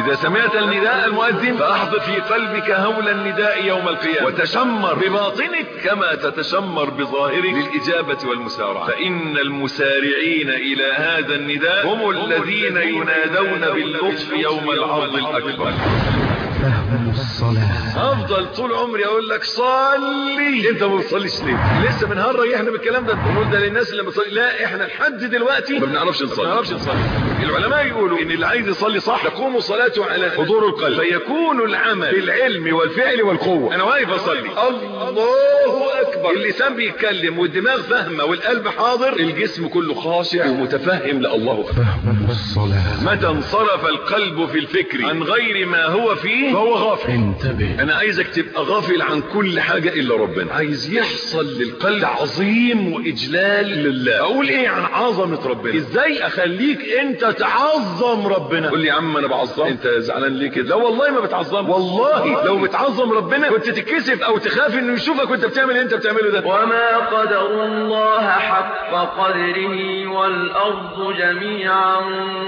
إذا سمعت النداء المؤذن فأحضر في قلبك هول النداء يوم القيامة وتشمر بباطنك كما تتشمر بظاهرك للإجابة والمسارعة فإن المسارعين إلى هذا النداء هم الذين ينادون باللطف يوم العرض الأكبر فهم الصلاة افضل طول عمري اقول لك صلي انت ما بتصليش ليه لسه بنهرج احنا بالكلام ده بنقول ده للناس اللي بتصلي لا احنا لحد دلوقتي ما بنعرفش نصلي ما بنعرفش نصلي العلماء يقولوا ان اللي عايز يصلي صح تقوم صلاته على حضور القلب فيكون العمل بالعلم والفعل والقوه انا واقف اصلي الله اكبر اللسان بيتكلم والدماغ فاهمه والقلب حاضر الجسم كله خاشع ومتفهم لله اكبر فهم الصلاة متى انصرف القلب في الفكر عن غير ما هو فيه فهو غافل انتبه انا عايزك تبقى غافل عن كل حاجة الا ربنا عايز يحصل للقلب تعظيم واجلال لله اقول ايه عن عظمة ربنا ازاي اخليك انت تعظم ربنا قول لي يا عم انا بعظم انت زعلان ليه كده لا والله ما بتعظم والله لو بتعظم ربنا كنت تتكسف او تخاف انه يشوفك وانت بتعمل اللي انت بتعمله ده وما قدر الله حق قدره والأرض جميعا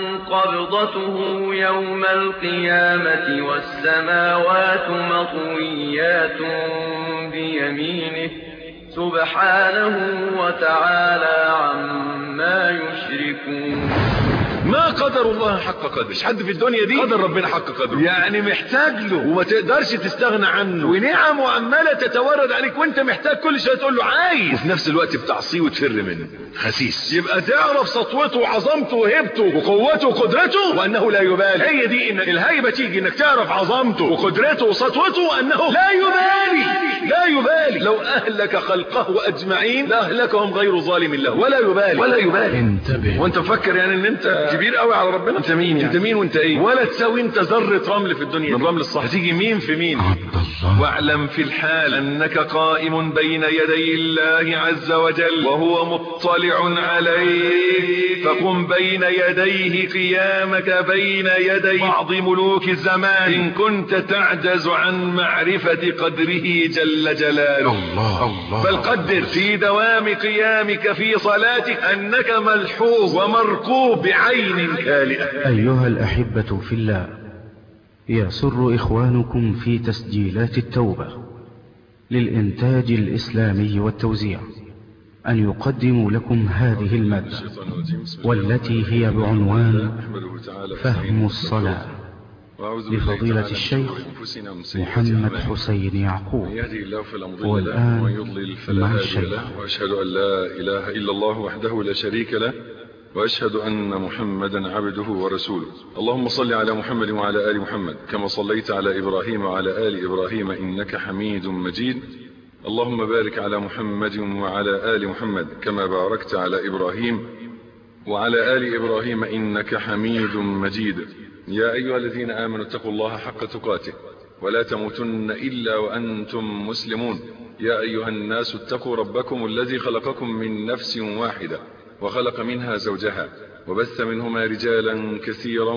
قبضته يوم القيامة والسماوات مطويات بيمينه سبحانه وتعالى عما يشركون ما قدر الله حق قدره مش حد في الدنيا دي قدر ربنا حق قدره يعني محتاج له وما تقدرش تستغنى عنه ونعمه عماله تتورد عليك وانت محتاج كل شويه تقول له عايز وفي نفس الوقت بتعصيه وتفر منه خسيس يبقى تعرف سطوته وعظمته وهيبته وقوته وقدرته وانه لا يبالي هي دي ان الهيبه تيجي انك تعرف عظمته وقدرته وسطوته وانه لا يبالي لا يبالي لو اهلك خلقه اجمعين لاهلكهم غير ظالم له ولا يبالي ولا يبالي انتبه وانت مفكر يعني ان انت كبير قوي على ربنا انت مين يعني انت مين وانت ايه ولا تساوي انت ذره رمل في الدنيا من رمل الصح هتيجي مين في مين عبد الله واعلم في الحال انك قائم بين يدي الله عز وجل وهو مطلع عليك فقم بين يديه قيامك بين يدي بعض ملوك الزمان ان كنت تعجز عن معرفة قدره جل جلاله الله الله بل قدر في دوام قيامك في صلاتك انك ملحوظ ومركوب بعين كالئة أيها الأحبة في الله يسر إخوانكم في تسجيلات التوبة للإنتاج الإسلامي والتوزيع أن يقدموا لكم هذه المادة والتي هي بعنوان فهم الصلاة لفضيلة الشيخ محمد حسين يعقوب يهدي الله فلا مضل والآن له ومن يضلل فلا مع هادي الشيخ. له واشهد ان لا اله الا الله وحده لا شريك له واشهد ان محمدا عبده ورسوله اللهم صل على محمد وعلى ال محمد كما صليت على ابراهيم وعلى ال ابراهيم انك حميد مجيد اللهم بارك على محمد وعلى ال محمد كما باركت على ابراهيم وعلى آل إبراهيم إنك حميد مجيد يا أيها الذين آمنوا اتقوا الله حق تقاته ولا تموتن إلا وأنتم مسلمون يا أيها الناس اتقوا ربكم الذي خلقكم من نفس واحدة وخلق منها زوجها وبث منهما رجالا كثيرا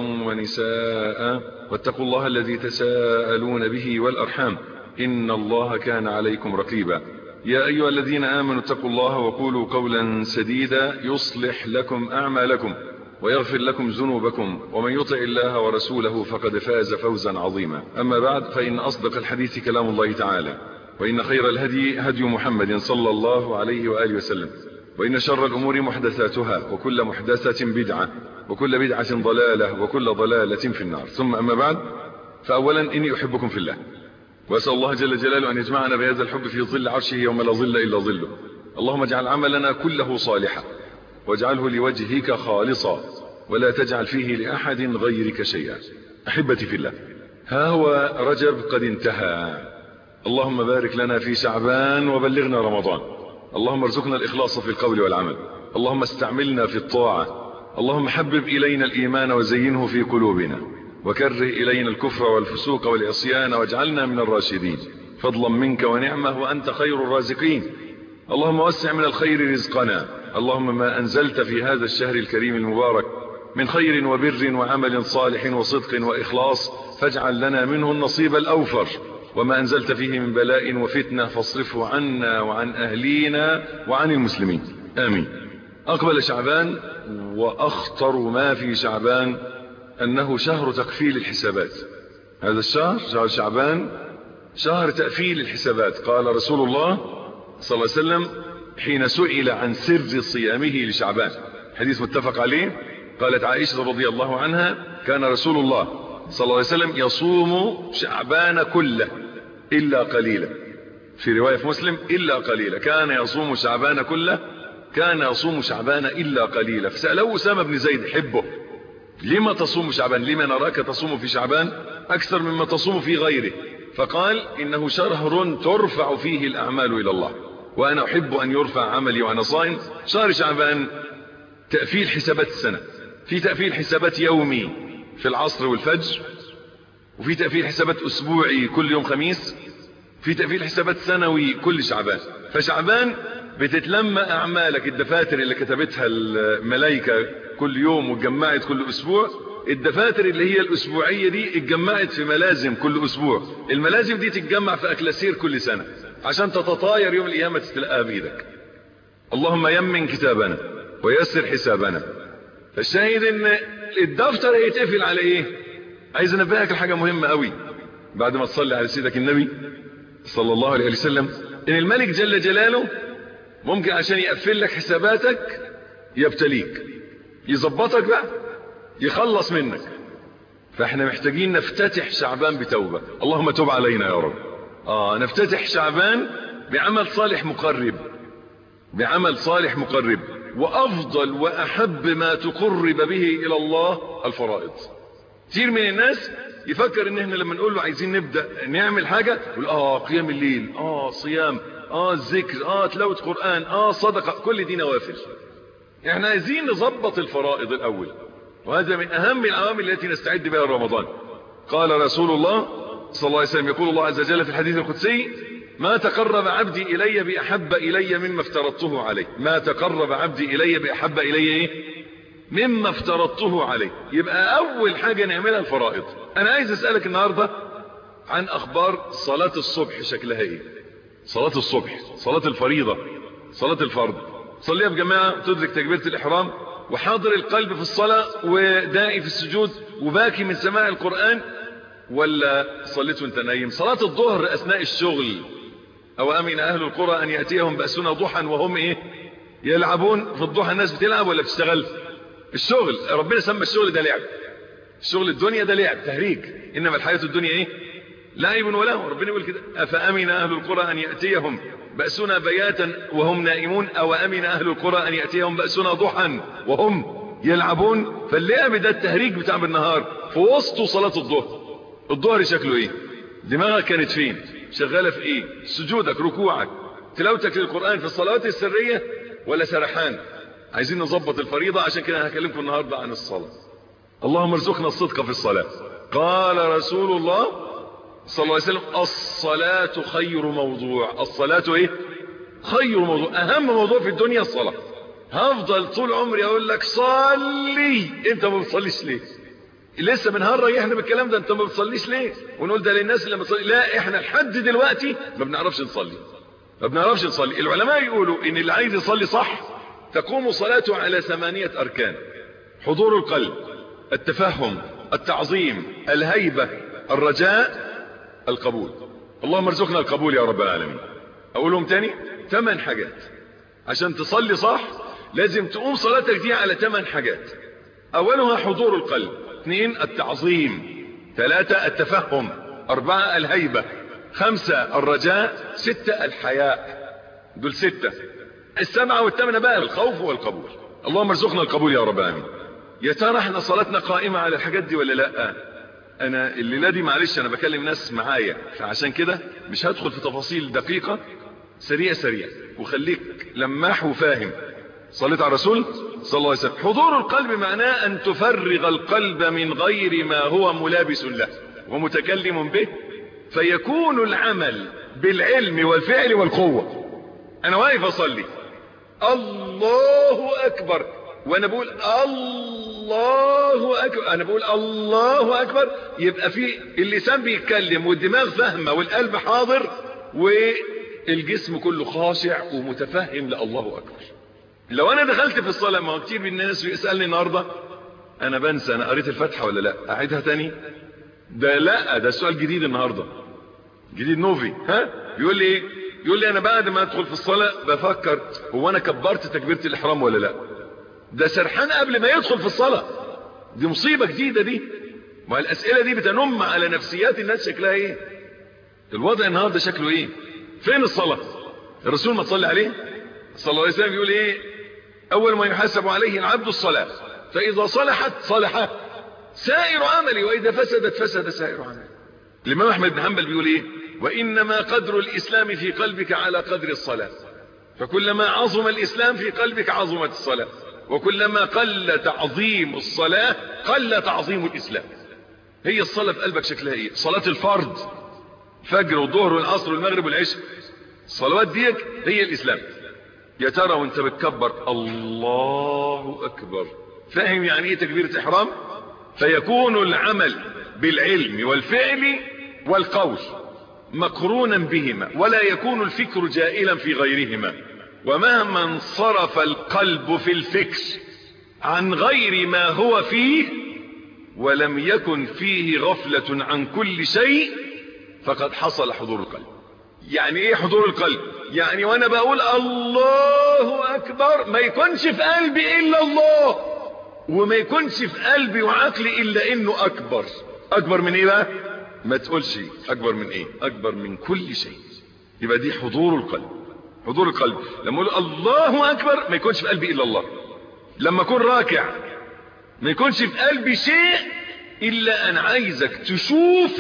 ونساء واتقوا الله الذي تساءلون به والأرحام إن الله كان عليكم رقيبا يا أيها الذين آمنوا اتقوا الله وقولوا قولا سديدا يصلح لكم أعمالكم ويغفر لكم ذنوبكم ومن يطع الله ورسوله فقد فاز فوزا عظيما أما بعد فإن أصدق الحديث كلام الله تعالى وإن خير الهدي هدي محمد صلى الله عليه وآله وسلم وإن شر الأمور محدثاتها وكل محدثة بدعة وكل بدعة ضلالة وكل ضلالة في النار ثم أما بعد فأولا إني أحبكم في الله وأسأل الله جل جلاله أن يجمعنا بهذا الحب في ظل عرشه يوم لا ظل إلا ظله اللهم اجعل عملنا كله صالحا واجعله لوجهك خالصا ولا تجعل فيه لأحد غيرك شيئا أحبتي في الله ها هو رجب قد انتهى اللهم بارك لنا في شعبان وبلغنا رمضان اللهم ارزقنا الإخلاص في القول والعمل اللهم استعملنا في الطاعة اللهم حبب إلينا الإيمان وزينه في قلوبنا وكره إلينا الكفر والفسوق والعصيان واجعلنا من الراشدين فضلا منك ونعمة وأنت خير الرازقين اللهم وسع من الخير رزقنا اللهم ما أنزلت في هذا الشهر الكريم المبارك من خير وبر وعمل صالح وصدق وإخلاص فاجعل لنا منه النصيب الأوفر وما أنزلت فيه من بلاء وفتنة فاصرفه عنا وعن أهلينا وعن المسلمين آمين أقبل شعبان وأخطر ما في شعبان أنه شهر تقفيل الحسابات هذا الشهر شهر شعبان شهر تقفيل الحسابات قال رسول الله صلى الله عليه وسلم حين سئل عن سر صيامه لشعبان حديث متفق عليه قالت عائشة رضي الله عنها كان رسول الله صلى الله عليه وسلم يصوم شعبان كله إلا قليلا في رواية في مسلم إلا قليلا كان يصوم شعبان كله كان يصوم شعبان إلا قليلا فسأله أسامة بن زيد حبه لما تصوم شعبان لما نراك تصوم في شعبان أكثر مما تصوم في غيره فقال إنه شهر ترفع فيه الأعمال إلى الله وأنا أحب أن يرفع عملي وأنا صائم شهر شعبان تأفيل حسابات السنة في تأفيل حسابات يومي في العصر والفجر وفي تأفيل حسابات أسبوعي كل يوم خميس في تأفيل حسابات سنوي كل شعبان فشعبان بتتلم أعمالك الدفاتر اللي كتبتها الملائكة كل يوم واتجمعت كل أسبوع الدفاتر اللي هي الأسبوعية دي اتجمعت في ملازم كل أسبوع الملازم دي تتجمع في أكلاسير كل سنة عشان تتطاير يوم القيامة تتلقاها بإيدك اللهم يمن كتابنا ويسر حسابنا فالشاهد ان الدفتر هيتقفل على ايه عايز انبهك لحاجة مهمة قوي بعد ما تصلي على سيدك النبي صلى الله عليه وسلم ان الملك جل جلاله ممكن عشان يقفل لك حساباتك يبتليك يظبطك بقى يخلص منك فاحنا محتاجين نفتتح شعبان بتوبة اللهم تب علينا يا رب اه نفتتح شعبان بعمل صالح مقرب بعمل صالح مقرب وافضل واحب ما تقرب به الى الله الفرائض كتير من الناس يفكر ان احنا لما نقول له عايزين نبدأ نعمل حاجة يقول اه قيام الليل اه صيام اه الذكر اه تلاوة قرآن اه صدقة كل دي نوافل احنا عايزين نظبط الفرائض الاول وهذا من اهم العوامل التي نستعد بها رمضان قال رسول الله صلى الله عليه وسلم يقول الله عز وجل في الحديث القدسي ما تقرب عبدي الي باحب الي مما افترضته عليه ما تقرب عبدي الي باحب الي ايه مما افترضته عليه يبقى اول حاجة نعملها الفرائض انا عايز اسألك النهاردة عن اخبار صلاة الصبح شكلها ايه صلاة الصبح صلاة الفريضة صلاة الفرض صليها بجماعة تدرك تكبيرة الاحرام وحاضر القلب في الصلاة ودائي في السجود وباكي من سماع القرآن ولا صليت وانت نايم صلاة الظهر اثناء الشغل او امن اهل القرى ان يأتيهم بأسنا ضحى وهم ايه يلعبون في الضحى الناس بتلعب ولا بتشتغل الشغل ربنا سمى الشغل ده لعب الشغل الدنيا ده لعب تهريج انما الحياة الدنيا ايه لعب وله ربنا يقول كده افامن اهل القرى ان يأتيهم بأسنا بياتا وهم نائمون او امن اهل القرى ان يأتيهم بأسنا ضحى وهم يلعبون فاللعب ده التهريج بتاع بالنهار في وسطه صلاة الظهر الظهر شكله ايه دماغك كانت فين شغالة في ايه سجودك ركوعك تلاوتك للقرآن في الصلوات السرية ولا سرحان عايزين نظبط الفريضة عشان كده هكلمكم النهاردة عن الصلاة اللهم ارزقنا الصدق في الصلاة قال رسول الله صلى الله عليه وسلم الصلاة خير موضوع الصلاة ايه خير موضوع اهم موضوع في الدنيا الصلاة هفضل طول عمري اقول لك صلي انت ما بتصليش ليه لسه بنهرج احنا بالكلام ده انت ما بتصليش ليه ونقول ده للناس اللي ما بتصلي لا احنا لحد دلوقتي ما بنعرفش نصلي ما بنعرفش نصلي العلماء يقولوا ان اللي عايز يصلي صح تقوم صلاته على ثمانية اركان حضور القلب التفهم التعظيم الهيبة الرجاء القبول اللهم ارزقنا القبول يا رب العالمين اقولهم تاني ثمان حاجات عشان تصلي صح لازم تقوم صلاتك دي على ثمان حاجات اولها حضور القلب اثنين التعظيم ثلاثة التفهم اربعة الهيبة خمسة الرجاء ستة الحياء دول ستة السبعة والثامنة بقى الخوف والقبول اللهم ارزقنا القبول يا رب العالمين يا ترى احنا صلاتنا قائمة على الحاجات دي ولا لا انا الليلة دي معلش انا بكلم ناس معايا فعشان كده مش هدخل في تفاصيل دقيقة سريع سريع وخليك لماح وفاهم صليت على الرسول صلى الله عليه وسلم حضور القلب معناه ان تفرغ القلب من غير ما هو ملابس له ومتكلم به فيكون العمل بالعلم والفعل والقوة انا واقف اصلي الله اكبر وانا بقول الله اكبر انا بقول الله اكبر يبقى في اللسان بيتكلم والدماغ فاهمه والقلب حاضر والجسم كله خاشع ومتفهم لله اكبر لو انا دخلت في الصلاه ما هو كتير من الناس بيسالني النهارده انا بنسى انا قريت الفاتحة ولا لا اعيدها تاني ده لا ده سؤال جديد النهاردة جديد نوفي ها بيقول لي ايه يقول لي انا بعد ما ادخل في الصلاة بفكر هو انا كبرت تكبيرة الاحرام ولا لا ده سرحان قبل ما يدخل في الصلاة دي مصيبة جديدة دي ما الاسئلة دي بتنم على نفسيات الناس شكلها ايه الوضع النهاردة شكله ايه فين الصلاة الرسول ما تصلي عليه صلى الله عليه وسلم يقول ايه اول ما يحاسب عليه العبد الصلاة فاذا صلحت صلح سائر عملي واذا فسدت فسد سائر عملي الامام احمد بن حنبل بيقول ايه وانما قدر الاسلام في قلبك على قدر الصلاة فكلما عظم الاسلام في قلبك عظمت الصلاة وكلما قل تعظيم الصلاة قل تعظيم الاسلام هي الصلاة في قلبك شكلها ايه صلاة الفرض فجر والظهر والعصر والمغرب والعشاء الصلوات ديك هي الاسلام يا ترى وانت بتكبر الله اكبر فاهم يعني ايه تكبيرة احرام فيكون العمل بالعلم والفعل والقول مقرونا بهما ولا يكون الفكر جائلا في غيرهما ومهما انصرف القلب في الفكر عن غير ما هو فيه ولم يكن فيه غفلة عن كل شيء فقد حصل حضور القلب يعني ايه حضور القلب يعني وانا بقول الله اكبر ما يكونش في قلبي الا الله وما يكونش في قلبي وعقلي الا انه اكبر اكبر من ايه بقى ما تقولش اكبر من ايه اكبر من كل شيء يبقى دي حضور القلب حضور القلب لما اقول الله اكبر ما يكونش في قلبي الا الله لما اكون راكع ما يكونش في قلبي شيء الا ان عايزك تشوف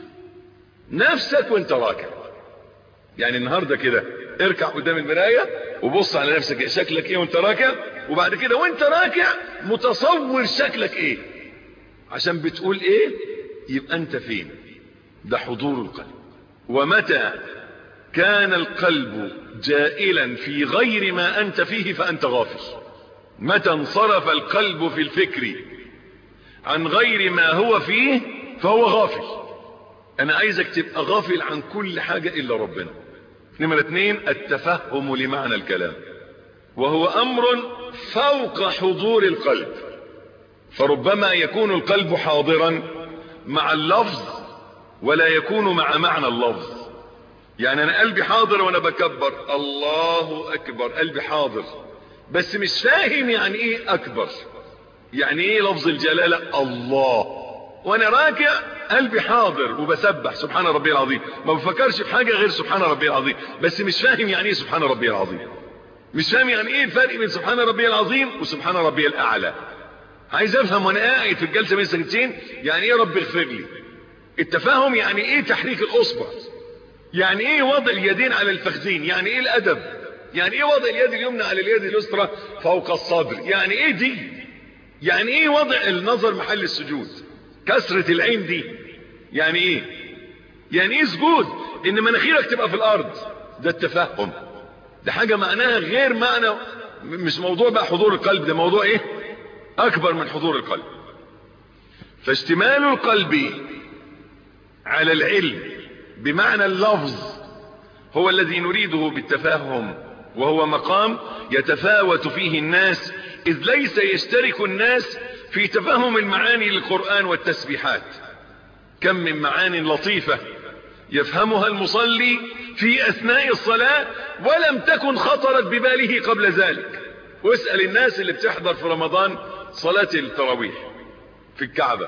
نفسك وانت راكع يعني النهاردة كده اركع قدام المراية وبص على نفسك شكلك ايه وانت راكع وبعد كده وانت راكع متصور شكلك ايه عشان بتقول ايه يبقى انت فين ده حضور القلب ومتى كان القلب جائلا في غير ما انت فيه فانت غافل متى انصرف القلب في الفكر عن غير ما هو فيه فهو غافل انا عايزك تبقى غافل عن كل حاجة الا ربنا نمرة اتنين التفهم لمعنى الكلام وهو امر فوق حضور القلب فربما يكون القلب حاضرا مع اللفظ ولا يكون مع معنى اللفظ يعني انا قلبي حاضر وانا بكبر الله اكبر قلبي حاضر بس مش فاهم يعني ايه اكبر يعني ايه لفظ الجلالة الله وانا راكع قلبي حاضر وبسبح سبحان ربي العظيم ما بفكرش في حاجة غير سبحان ربي العظيم بس مش فاهم يعني ايه سبحان ربي العظيم مش فاهم يعني ايه الفرق بين سبحان ربي العظيم وسبحان ربي الاعلى عايز افهم وانا قاعد في الجلسة بين السجدتين يعني ايه رب اغفر لي التفاهم يعني ايه تحريك الاصبع يعني ايه وضع اليدين على الفخذين يعني ايه الادب يعني ايه وضع اليد اليمنى على اليد اليسرى فوق الصدر يعني ايه دي يعني ايه وضع النظر محل السجود كسرة العين دي يعني ايه يعني ايه سجود ان مناخيرك تبقى في الارض ده التفهم ده حاجة معناها غير معنى مش موضوع بقى حضور القلب ده موضوع ايه اكبر من حضور القلب فاشتمال القلب على العلم بمعنى اللفظ هو الذي نريده بالتفاهم وهو مقام يتفاوت فيه الناس إذ ليس يشترك الناس في تفهم المعاني للقرآن والتسبيحات كم من معان لطيفة يفهمها المصلي في أثناء الصلاة ولم تكن خطرت بباله قبل ذلك واسأل الناس اللي بتحضر في رمضان صلاة التراويح في الكعبة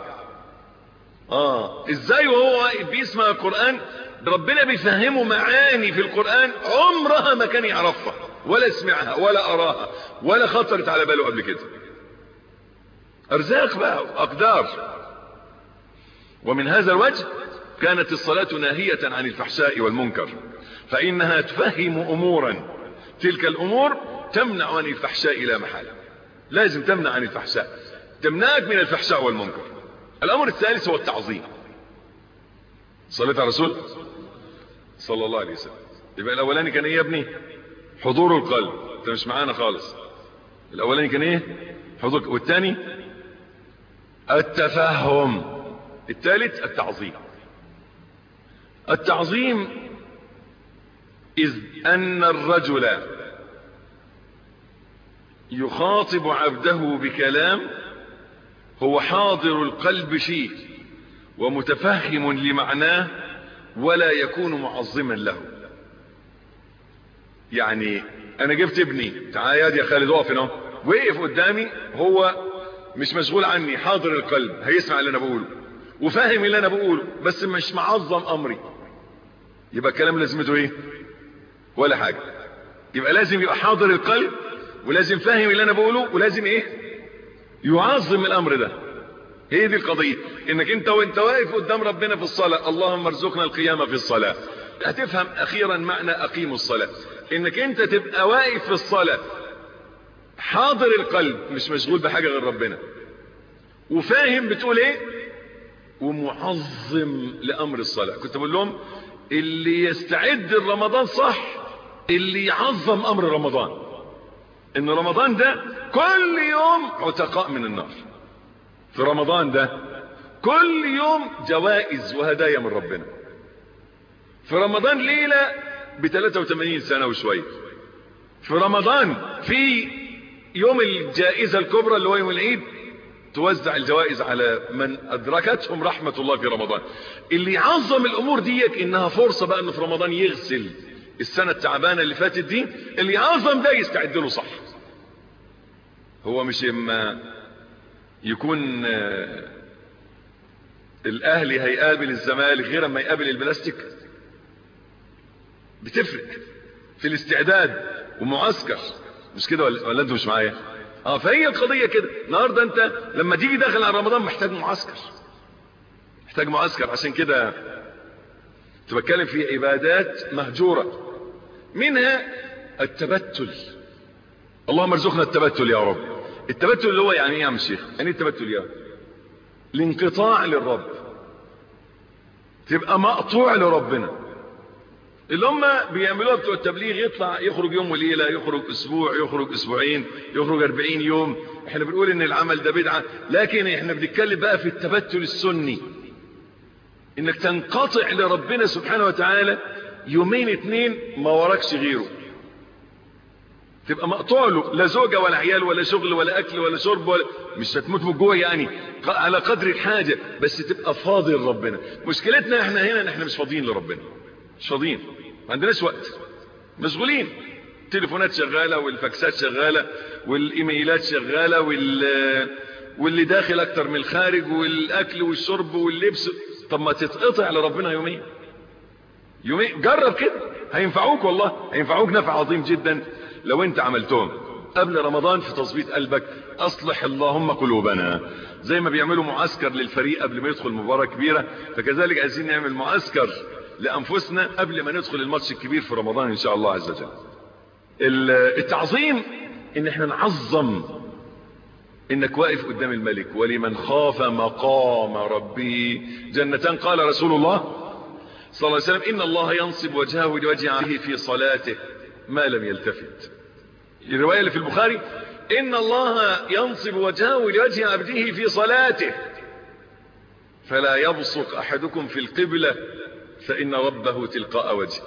آه ازاي وهو بيسمع القرآن ربنا بيفهمه معاني في القرآن عمرها ما كان يعرفها ولا سمعها ولا أراها ولا خطرت على باله قبل كده أرزاق بقى أقدار ومن هذا الوجه كانت الصلاة ناهية عن الفحشاء والمنكر فإنها تفهم أمورا تلك الأمور تمنع عن الفحشاء لا محالة لازم تمنع عن الفحشاء تمنعك من الفحشاء والمنكر الأمر الثالث هو التعظيم صليت على رسول صلى الله عليه وسلم يبقى الأولاني كان إيه يا ابني حضور القلب انت مش معانا خالص الأولاني كان إيه حضور والثاني التفهم الثالث التعظيم التعظيم إذ أن الرجل يخاطب عبده بكلام هو حاضر القلب فيه ومتفهم لمعناه ولا يكون معظما له يعني انا جبت ابني تعال يا يا خالد اقف هنا وقف قدامي هو مش مشغول عني حاضر القلب هيسمع اللي انا بقوله وفاهم اللي انا بقوله بس مش معظم امري يبقى الكلام لازمته ايه ولا حاجة يبقى لازم يبقى حاضر القلب ولازم فاهم اللي انا بقوله ولازم ايه يعظم الامر ده هي دي القضية انك انت وانت واقف قدام ربنا في الصلاة اللهم ارزقنا القيامة في الصلاة هتفهم اخيرا معنى اقيموا الصلاة انك انت تبقى واقف في الصلاة حاضر القلب مش مشغول بحاجة غير ربنا وفاهم بتقول ايه ومعظم لامر الصلاة كنت بقول لهم اللي يستعد لرمضان صح اللي يعظم امر رمضان ان رمضان ده كل يوم عتقاء من النار في رمضان ده كل يوم جوائز وهدايا من ربنا في رمضان ليلة ب 83 سنة وشوية في رمضان في يوم الجائزة الكبرى اللي هو يوم العيد توزع الجوائز على من أدركتهم رحمة الله في رمضان اللي يعظم الأمور ديك إنها فرصة بقى إنه في رمضان يغسل السنة التعبانة اللي فاتت دي اللي يعظم ده يستعد له صح هو مش إما يكون الأهلي هيقابل الزمالك غير ما يقابل البلاستيك بتفرق في الاستعداد ومعسكر مش كده ولا, ولا انتوا مش معايا اه فهي القضية كده النهاردة انت لما تيجي داخل على رمضان محتاج معسكر محتاج معسكر عشان كده تبتكلم في عبادات مهجورة منها التبتل اللهم ارزقنا التبتل يا رب التبتل اللي هو يعني ايه يا عم الشيخ يعني ايه التبتل يا رب الانقطاع للرب تبقى مقطوع لربنا اللي هم بيعملوها بتوع التبليغ يطلع يخرج يوم وليلة يخرج اسبوع يخرج اسبوعين يخرج اربعين يوم احنا بنقول ان العمل ده بدعة لكن احنا بنتكلم بقى في التبتل السني انك تنقطع لربنا سبحانه وتعالى يومين اتنين ما وراكش غيره تبقى مقطوع له لا زوجة ولا عيال ولا شغل ولا اكل ولا شرب ولا مش هتموت من الجوع يعني على قدر الحاجة بس تبقى فاضي لربنا مشكلتنا احنا هنا ان احنا مش فاضيين لربنا مش فاضيين ما عندناش وقت مشغولين التليفونات شغالة والفاكسات شغالة والايميلات شغالة وال واللي داخل اكتر من الخارج والاكل والشرب واللبس طب ما تتقطع لربنا يومين يومين جرب كده هينفعوك والله هينفعوك نفع عظيم جدا لو انت عملتهم قبل رمضان في تظبيط قلبك اصلح اللهم قلوبنا زي ما بيعملوا معسكر للفريق قبل ما يدخل مباراة كبيرة فكذلك عايزين نعمل معسكر لانفسنا قبل ما ندخل الماتش الكبير في رمضان ان شاء الله عز وجل التعظيم ان احنا نعظم انك واقف قدام الملك ولمن خاف مقام ربه جنتان قال رسول الله صلى الله عليه وسلم ان الله ينصب وجهه لوجه عبده في صلاته ما لم يلتفت الرواية اللي في البخاري ان الله ينصب وجهه لوجه عبده في صلاته فلا يبصق احدكم في القبلة فان ربه تلقاء وجهه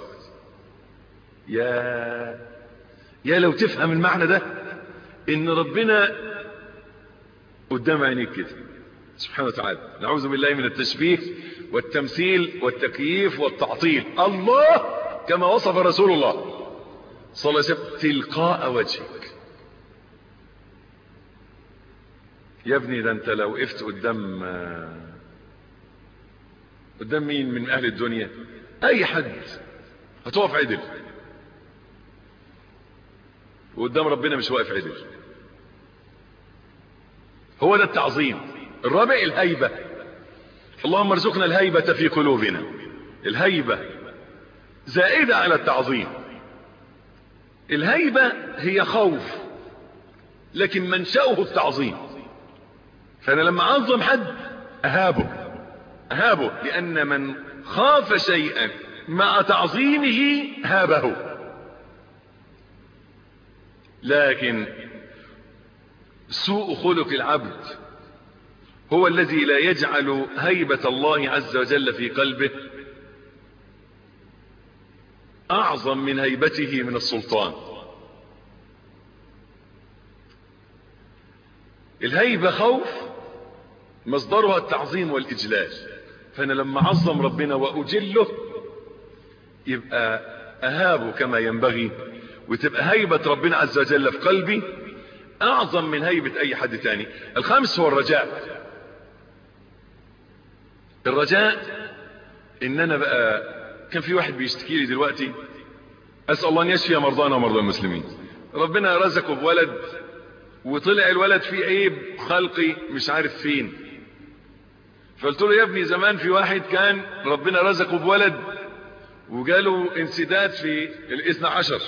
يا يا لو تفهم المعنى ده ان ربنا قدام عينيك كده سبحانه وتعالى نعوذ بالله من التشبيه والتمثيل والتكييف والتعطيل الله كما وصف رسول الله صلى الله عليه وسلم تلقاء وجهك يا ابني ده انت لو وقفت قدام قدام مين من اهل الدنيا اي حد هتقف عدل وقدام ربنا مش واقف عدل هو ده التعظيم الرابع الهيبة اللهم ارزقنا الهيبة في قلوبنا الهيبة زائدة على التعظيم الهيبة هي خوف لكن منشأه التعظيم فأنا لما أعظم حد أهابه أهابه لأن من خاف شيئا مع تعظيمه هابه لكن سوء خلق العبد هو الذي لا يجعل هيبة الله عز وجل في قلبه أعظم من هيبته من السلطان الهيبة خوف مصدرها التعظيم والإجلال فأنا لما عظم ربنا وأجله يبقى أهابه كما ينبغي وتبقى هيبة ربنا عز وجل في قلبي أعظم من هيبة أي حد تاني الخامس هو الرجاء الرجاء إن أنا بقى كان في واحد بيشتكي لي دلوقتي أسأل الله أن يشفي مرضانا ومرضى المسلمين ربنا رزقه بولد وطلع الولد فيه عيب خلقي مش عارف فين فقلت له يا ابني زمان في واحد كان ربنا رزقه بولد وجاله انسداد في الاثنى عشر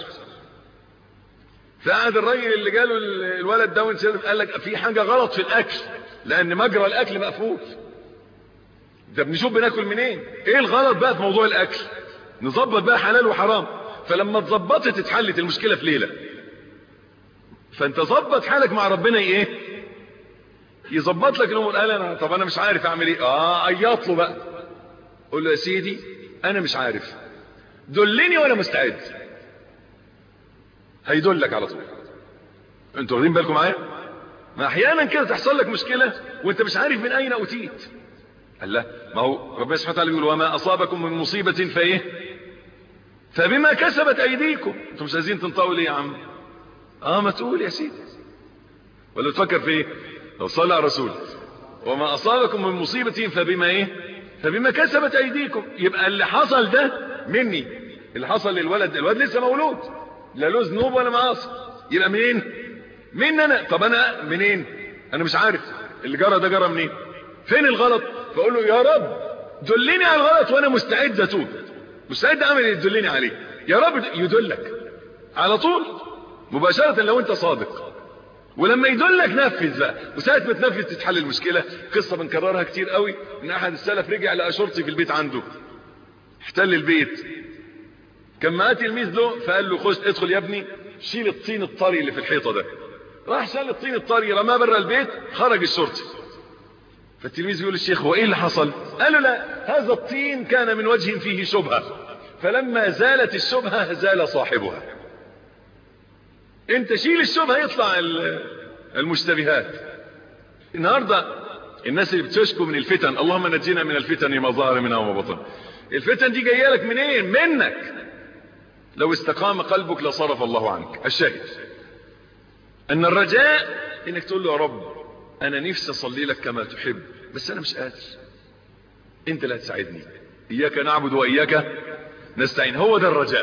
فقعد الراجل اللي جاله الولد ده وانسداد قال لك في حاجة غلط في الاكل لان مجرى الاكل مقفول ده بنشوف بناكل منين ايه الغلط بقى في موضوع الاكل نظبط بقى حلال وحرام فلما اتظبطت اتحلت المشكلة في ليلة فانت ظبط حالك مع ربنا ايه يظبط لك الامور قال انا طب انا مش عارف اعمل ايه اه عيط له بقى قول له يا سيدي انا مش عارف دلني وانا مستعد هيدلك على طول انتوا واخدين بالكم معايا ما احيانا كده تحصل لك مشكله وانت مش عارف من اين اتيت قال لا ما هو ربنا سبحانه وتعالى يقول وما اصابكم من مصيبه فايه فبما كسبت ايديكم انتوا مش عايزين تنطقوا ليه يا عم اه ما تقول يا سيدي ولا تفكر في ايه لو صلى على رسول وما اصابكم من مصيبه فبما ايه فبما كسبت ايديكم يبقى اللي حصل ده مني اللي حصل للولد الولد لسه مولود لا له ذنوب ولا معاصي يبقى منين مين انا طب انا منين انا مش عارف اللي جرى ده جرى منين فين الغلط فاقول له يا رب دلني على الغلط وانا مستعد اتوب مستعد اعمل اللي تدلني عليه يا رب يدلك على طول مباشرة لو انت صادق ولما يدلك نفذ بقى وساعة ما تنفذ تتحل المشكلة قصة بنكررها كتير قوي ان احد السلف رجع لقى شرطي في البيت عنده احتل البيت كان معاه تلميذ له فقال له خش ادخل يا ابني شيل الطين الطري اللي في الحيطة ده راح شال الطين الطري رماه بره البيت خرج الشرطي فالتلميذ بيقول للشيخ هو ايه اللي حصل قال له لا هذا الطين كان من وجه فيه شبهة فلما زالت الشبهة زال صاحبها انت شيل الشبهة يطلع المشتبهات النهاردة الناس اللي بتشكو من الفتن اللهم نجينا من الفتن ما ظهر منها وما بطن الفتن دي جايه لك منين منك لو استقام قلبك لصرف الله عنك الشاهد ان الرجاء انك تقول له يا رب انا نفسي اصلي لك كما تحب بس انا مش قادر انت لا تساعدني اياك نعبد واياك نستعين هو ده الرجاء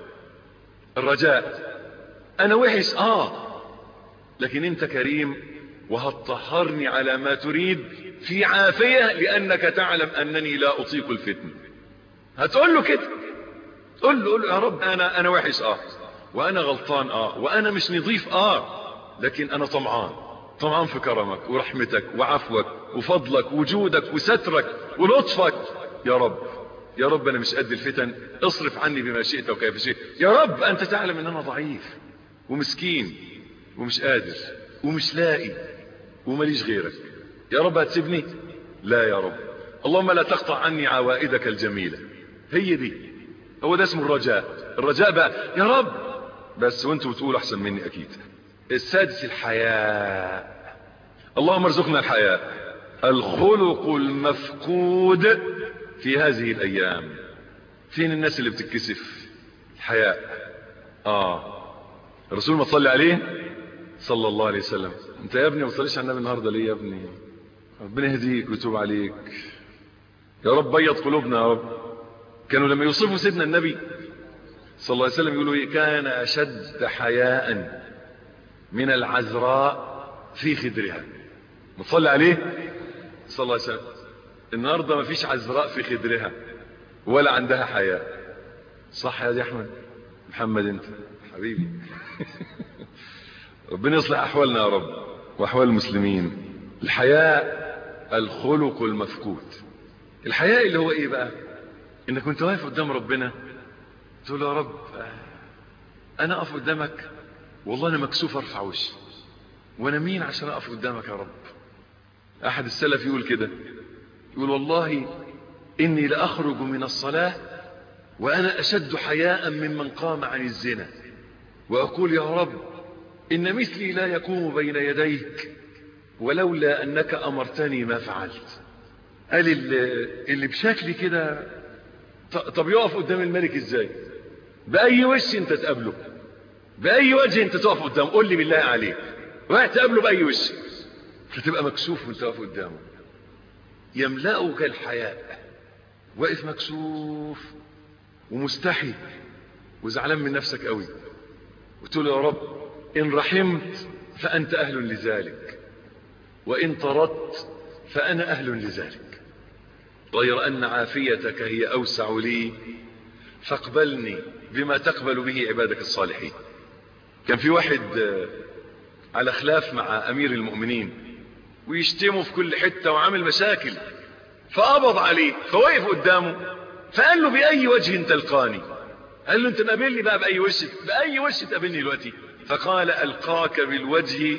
الرجاء انا وحش اه لكن انت كريم وهتطهرني على ما تريد في عافية لانك تعلم انني لا اطيق الفتن هتقول له كده قول له قول له يا رب انا انا وحش اه وانا غلطان اه وانا مش نظيف اه لكن انا طمعان طمعان في كرمك ورحمتك وعفوك وفضلك وجودك وسترك ولطفك يا رب يا رب انا مش قد الفتن اصرف عني بما شئت وكيف شئت يا رب انت تعلم ان انا ضعيف ومسكين ومش قادر ومش لاقي ومليش غيرك يا رب هتسيبني لا يا رب اللهم لا تقطع عني عوائدك الجميلة هي دي هو ده اسمه الرجاء الرجاء بقى يا رب بس وانتوا بتقولوا احسن مني اكيد السادس الحياء اللهم ارزقنا الحياء الخلق المفقود في هذه الايام فين الناس اللي بتتكسف الحياء اه الرسول ما تصلي عليه صلى الله عليه وسلم انت يا ابني ما تصليش على النبي النهارده ليه يا ابني ربنا يهديك ويتوب عليك يا رب بيض قلوبنا يا رب كانوا لما يوصفوا سيدنا النبي صلى الله عليه وسلم يقولوا ايه كان اشد حياء من العذراء في خدرها متصلي عليه صلى الله عليه وسلم النهارده ما فيش عذراء في خدرها ولا عندها حياء صح يا دي احمد محمد انت حبيبي ربنا يصلح احوالنا يا رب واحوال المسلمين الحياء الخلق المفقود الحياء اللي هو ايه بقى انك كنت واقف قدام ربنا تقول يا رب انا اقف قدامك والله انا مكسوف ارفع وشي وانا مين عشان اقف قدامك يا رب احد السلف يقول كده يقول والله اني لاخرج من الصلاة وانا اشد حياء ممن قام عن الزنا واقول يا رب ان مثلي لا يقوم بين يديك ولولا انك امرتني ما فعلت قال اللي, اللي بشكل كده طب يقف قدام الملك ازاي باي وش انت تقابله باي وجه انت تقف قدامه قول لي بالله عليك رايح تقابله باي وش فتبقى مكسوف وانت واقف قدامه يملأك الحياء واقف مكسوف ومستحي وزعلان من نفسك قوي وتقول يا رب ان رحمت فانت اهل لذلك وان طردت فانا اهل لذلك غير ان عافيتك هي اوسع لي فاقبلني بما تقبل به عبادك الصالحين كان في واحد على خلاف مع امير المؤمنين ويشتمه في كل حتة وعامل مشاكل فقبض عليه فوقف قدامه فقال له بأي وجه تلقاني قال له انت نقابلني بقى بأي وجه بأي وجه تقابلني دلوقتي فقال ألقاك بالوجه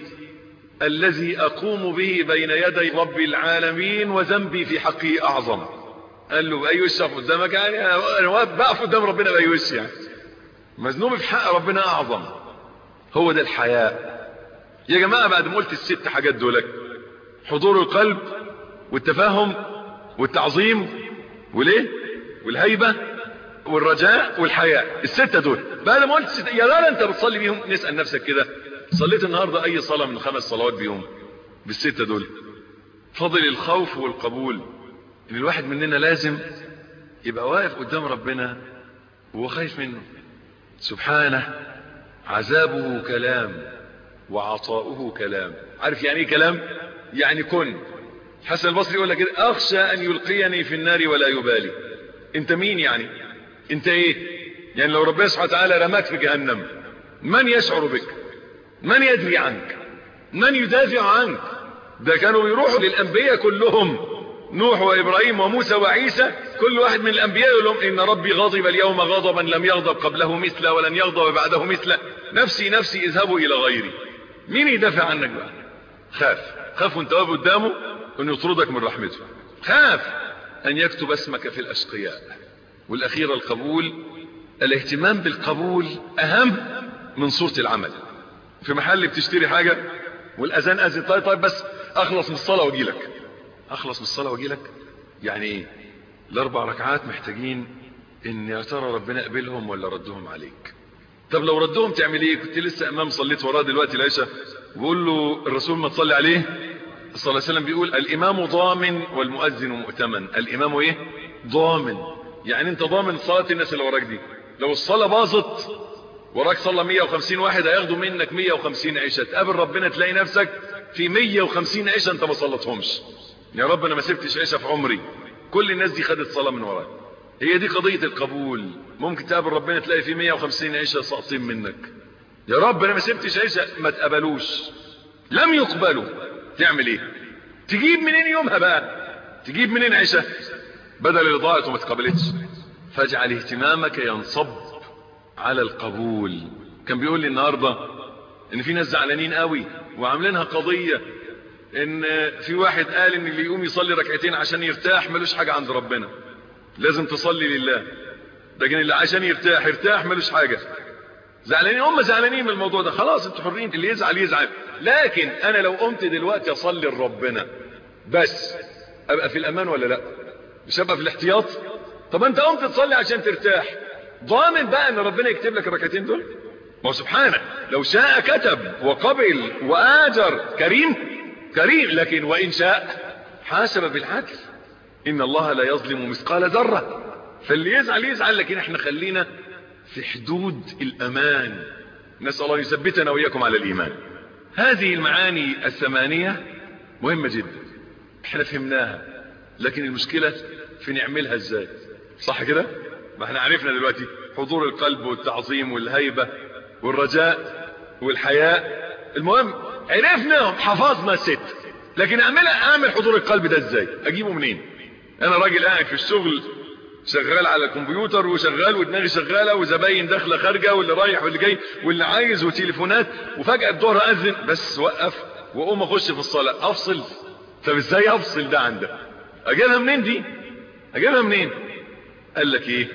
الذي أقوم به بين يدي رب العالمين وذنبي في حقه أعظم قال له بأي وجه أقف قدامك يعني أنا بقف قدام ربنا بأي وجه يعني مذنوبي في حق ربنا أعظم هو ده الحياء يا جماعة بعد ما قلت الست حاجات دولك حضور القلب والتفاهم والتعظيم وليه والهيبة والرجاء والحياء الستة دول بعد ما قلت الستة يا لا انت بتصلي بيهم نسأل نفسك كده صليت النهاردة اي صلاة من الخمس صلوات بيهم بالستة دول فضل الخوف والقبول ان الواحد مننا لازم يبقى واقف قدام ربنا وهو خايف منه سبحانه عذابه كلام وعطاؤه كلام عارف يعني ايه كلام يعني كن حسن البصري يقول لك كده اخشى ان يلقيني في النار ولا يبالي انت مين يعني انت ايه يعني لو ربنا سبحانه وتعالى رماك في جهنم من يشعر بك من يدري عنك من يدافع عنك ده كانوا يروحوا للانبياء كلهم نوح وابراهيم وموسى وعيسى كل واحد من الانبياء يقول لهم ان ربي غضب اليوم غضبا لم يغضب قبله مثله ولن يغضب بعده مثله نفسي نفسي اذهبوا الى غيري مين يدافع عنك بقى خاف خاف وانت واقف قدامه انه يطردك من رحمته خاف ان يكتب اسمك في الاشقياء والاخير القبول الاهتمام بالقبول اهم من صورة العمل في محل بتشتري حاجة والاذان اذن طيب طيب بس اخلص من الصلاة واجيلك اخلص من الصلاة واجيلك يعني ايه الاربع ركعات محتاجين ان يا ترى ربنا قبلهم ولا ردهم عليك طب لو ردهم تعمل ايه كنت لسه امام صليت وراه دلوقتي العشاء بقول له الرسول ما تصلي عليه صلى الله عليه وسلم بيقول الامام ضامن والمؤذن مؤتمن الامام ايه ضامن يعني انت ضامن صلاة الناس اللي وراك دي لو الصلاة باظت وراك صلى 150 واحد هياخدوا منك 150 عشاء تقابل ربنا تلاقي نفسك في 150 عشاء انت ما صلتهمش يا رب انا ما سبتش عشاء في عمري كل الناس دي خدت صلاة من وراك هي دي قضية القبول ممكن تقابل ربنا تلاقي في 150 عشاء ساقطين منك يا رب انا ما سبتش عشاء ما تقبلوش لم يقبلوا تعمل ايه تجيب منين يومها بقى تجيب منين عشاء بدل اللي ضاعت وما تقبلتش فاجعل اهتمامك ينصب على القبول كان بيقول لي النهاردة ان في ناس زعلانين قوي وعاملينها قضية ان في واحد قال ان اللي يقوم يصلي ركعتين عشان يرتاح ملوش حاجة عند ربنا لازم تصلي لله لكن اللي عشان يرتاح يرتاح ملوش حاجة زعلانين هم زعلانين من الموضوع ده خلاص انتوا حرين اللي يزعل يزعل لكن انا لو قمت دلوقتي اصلي لربنا بس ابقى في الامان ولا لا مش ابقى في الاحتياط طب انت قمت تصلي عشان ترتاح ضامن بقى ان ربنا يكتب لك الركعتين دول ما هو سبحانه لو شاء كتب وقبل واجر كريم كريم لكن وان شاء حاسب بالعدل ان الله لا يظلم مثقال ذره فاللي يزعل يزعل لكن احنا خلينا في حدود الامان نسال الله يثبتنا واياكم على الايمان هذه المعاني الثمانيه مهمه جدا احنا فهمناها لكن المشكله في نعملها ازاي صح كده ما احنا عرفنا دلوقتي حضور القلب والتعظيم والهيبه والرجاء والحياء المهم عرفنا حفظنا الست لكن اعملها اعمل حضور القلب ده ازاي اجيبه منين انا راجل قاعد في الشغل شغال على الكمبيوتر وشغال ودماغي شغالة وزباين داخله خارجه واللي رايح واللي جاي واللي عايز وتليفونات وفجأة الظهر اذن بس وقف واقوم اخش في الصلاة افصل طب ازاي افصل ده عن ده اجيبها منين دي اجيبها منين قال لك ايه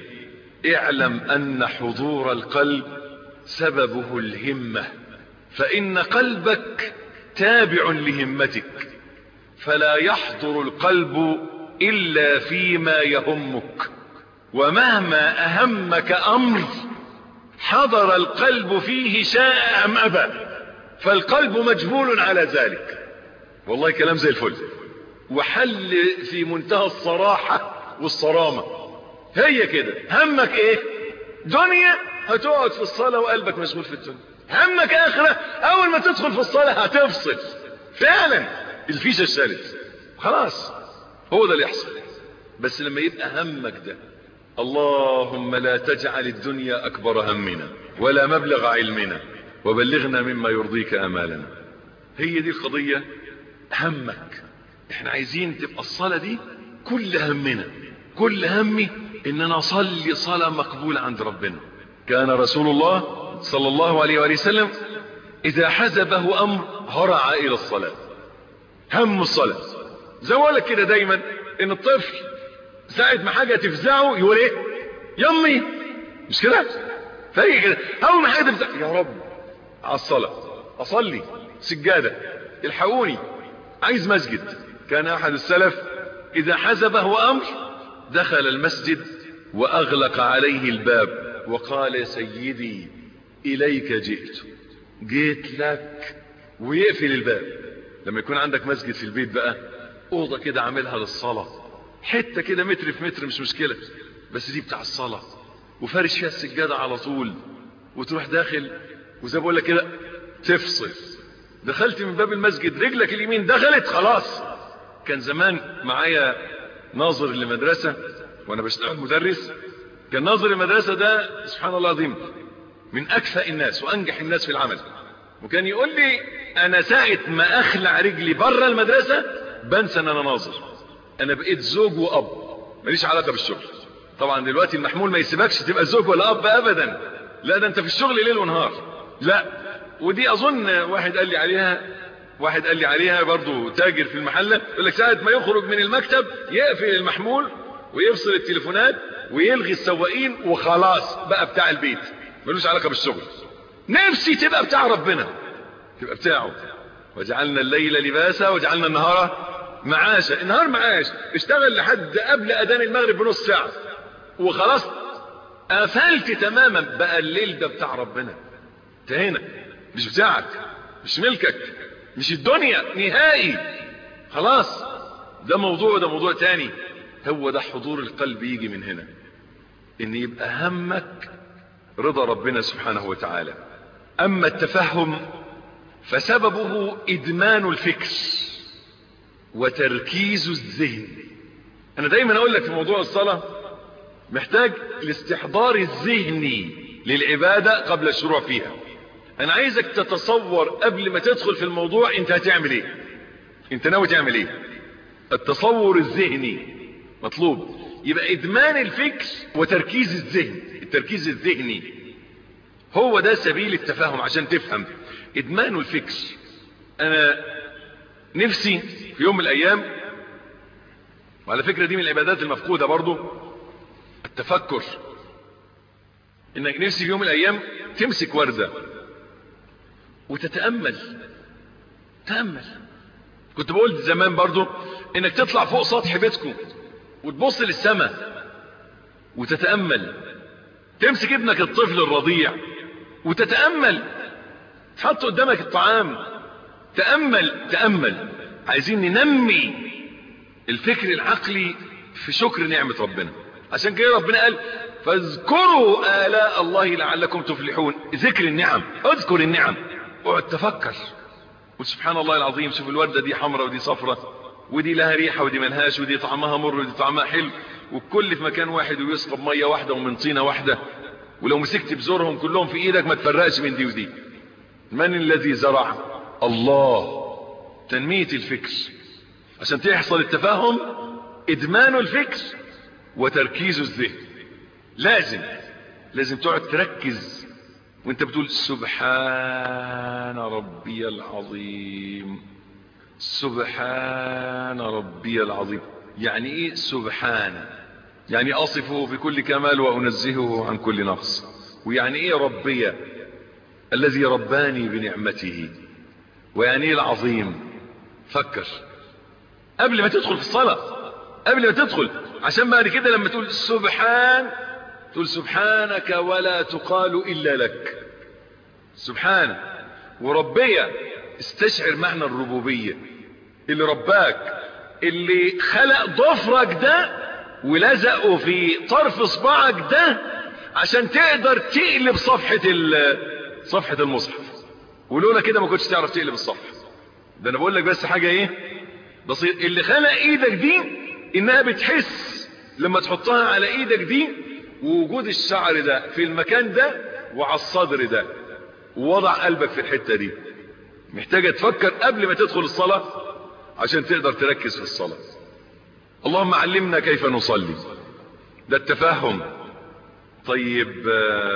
اعلم ان حضور القلب سببه الهمة فان قلبك تابع لهمتك فلا يحضر القلب إلا فيما يهمك ومهما أهمك أمر حضر القلب فيه شاء أم أبى فالقلب مجبول على ذلك والله كلام زي الفل وحل في منتهى الصراحة والصرامة هي كده همك ايه دنيا هتقعد في الصلاة وقلبك مشغول في الدنيا همك اخرة اول ما تدخل في الصلاة هتفصل فعلا الفيشة اشتغلت خلاص هو ده اللي يحصل بس لما يبقى همك ده اللهم لا تجعل الدنيا اكبر همنا ولا مبلغ علمنا وبلغنا مما يرضيك امالنا هي دي القضية همك احنا عايزين تبقى الصلاة دي كل همنا كل همي ان انا اصلي صلاة مقبولة عند ربنا كان رسول الله صلى الله عليه وآله وسلم اذا حزبه امر هرع الى الصلاة هم الصلاة زي ما لك كده دايما ان الطفل ساعة ما حاجة تفزعه يقول ايه يمي مش كده فهي كده اول ما حاجة تفزعه يا رب على الصلاة اصلي سجادة الحقوني عايز مسجد كان احد السلف اذا حزبه امر دخل المسجد واغلق عليه الباب وقال يا سيدي اليك جئت جيت لك ويقفل الباب لما يكون عندك مسجد في البيت بقى اوضه كده عاملها للصلاه حته كده متر في متر مش مشكله بس دي بتاع الصلاه وفارش فيها السجاده على طول وتروح داخل وزي بقول لك كده تفصل دخلت من باب المسجد رجلك اليمين دخلت خلاص كان زمان معايا ناظر لمدرسة وانا بشتغل مدرس كان ناظر المدرسة ده سبحان الله العظيم من اكفأ الناس وانجح الناس في العمل وكان يقول لي انا ساعة ما اخلع رجلي بره المدرسة بنسى ان انا ناظر انا بقيت زوج واب ماليش علاقة بالشغل طبعا دلوقتي المحمول ما يسيبكش تبقى زوج ولا اب ابدا لا ده انت في الشغل ليل ونهار لا ودي اظن واحد قال لي عليها واحد قال لي عليها برضو تاجر في المحلة يقول لك ساعة ما يخرج من المكتب يقفل المحمول ويفصل التليفونات ويلغي السواقين وخلاص بقى بتاع البيت ملوش علاقة بالشغل نفسي تبقى بتاع ربنا تبقى بتاعه وجعلنا الليل لباسا وجعلنا النهار معاشا النهار معاش اشتغل لحد قبل اذان المغرب بنص ساعة وخلاص قفلت تماما بقى الليل ده بتاع ربنا انتهينا مش بتاعك مش ملكك مش الدنيا نهائي خلاص ده موضوع ده موضوع تاني هو ده حضور القلب يجي من هنا ان يبقى همك رضا ربنا سبحانه وتعالى اما التفهم فسببه ادمان الفكر وتركيز الذهن انا دايما اقول لك في موضوع الصلاة محتاج الاستحضار الذهني للعبادة قبل الشروع فيها انا عايزك تتصور قبل ما تدخل في الموضوع انت هتعمل ايه انت ناوي تعمل ايه التصور الذهني مطلوب يبقى ادمان الفكر وتركيز الذهن التركيز الذهني هو ده سبيل التفاهم عشان تفهم ادمان الفكر انا نفسي في يوم من الايام وعلى فكرة دي من العبادات المفقودة برضو التفكر انك نفسي في يوم من الايام تمسك وردة وتتأمل تأمل كنت بقول زمان برضو انك تطلع فوق سطح بيتكم وتبص للسماء وتتأمل تمسك ابنك الطفل الرضيع وتتأمل تحط قدامك الطعام تأمل تأمل عايزين ننمي الفكر العقلي في شكر نعمة ربنا عشان كده ربنا قال فاذكروا آلاء الله لعلكم تفلحون ذكر النعم اذكر النعم اقعد تفكر وسبحان الله العظيم شوف الوردة دي حمراء ودي صفرة ودي لها ريحة ودي ملهاش ودي طعمها مر ودي طعمها حلو والكل في مكان واحد ويسقى بمية واحدة ومن طينة واحدة ولو مسكت بزورهم كلهم في ايدك ما تفرقش من دي ودي من الذي زرع الله تنمية الفكر عشان تحصل التفاهم ادمان الفكر وتركيز الذهن لازم لازم تقعد تركز وانت بتقول سبحان ربي العظيم سبحان ربي العظيم يعني ايه سبحان يعني اصفه بكل كمال وانزهه عن كل نقص ويعني ايه ربي الذي رباني بنعمته ويعني ايه العظيم فكر قبل ما تدخل في الصلاة قبل ما تدخل عشان بعد كده لما تقول سبحان تقول سبحانك ولا تقال إلا لك سبحان وربية استشعر معنى الربوبية اللي رباك اللي خلق ضفرك ده ولزقه في طرف صباعك ده عشان تقدر تقلب صفحة صفحة المصحف ولولا كده ما كنتش تعرف تقلب الصفحة ده انا بقول لك بس حاجة ايه بسيط اللي خلق ايدك دي انها بتحس لما تحطها على ايدك دي ووجود الشعر ده في المكان ده وعلى الصدر ده ووضع قلبك في الحتة دي محتاجة تفكر قبل ما تدخل الصلاة عشان تقدر تركز في الصلاة اللهم علمنا كيف نصلي ده التفاهم طيب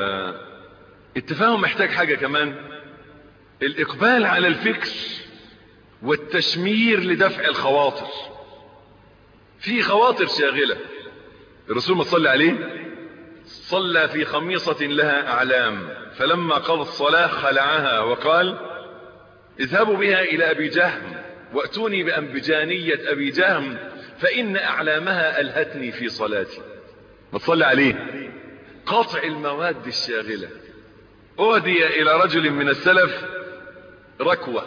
التفاهم محتاج حاجة كمان الإقبال على الفكر والتشمير لدفع الخواطر في خواطر شاغلة الرسول ما صلى عليه صلى في خميصة لها أعلام فلما قضى الصلاة خلعها وقال اذهبوا بها إلى أبي جهم وأتوني بأنبجانية أبي جهم فإن أعلامها ألهتني في صلاتي ما تصلي عليه قطع المواد الشاغلة أهدي إلى رجل من السلف ركوة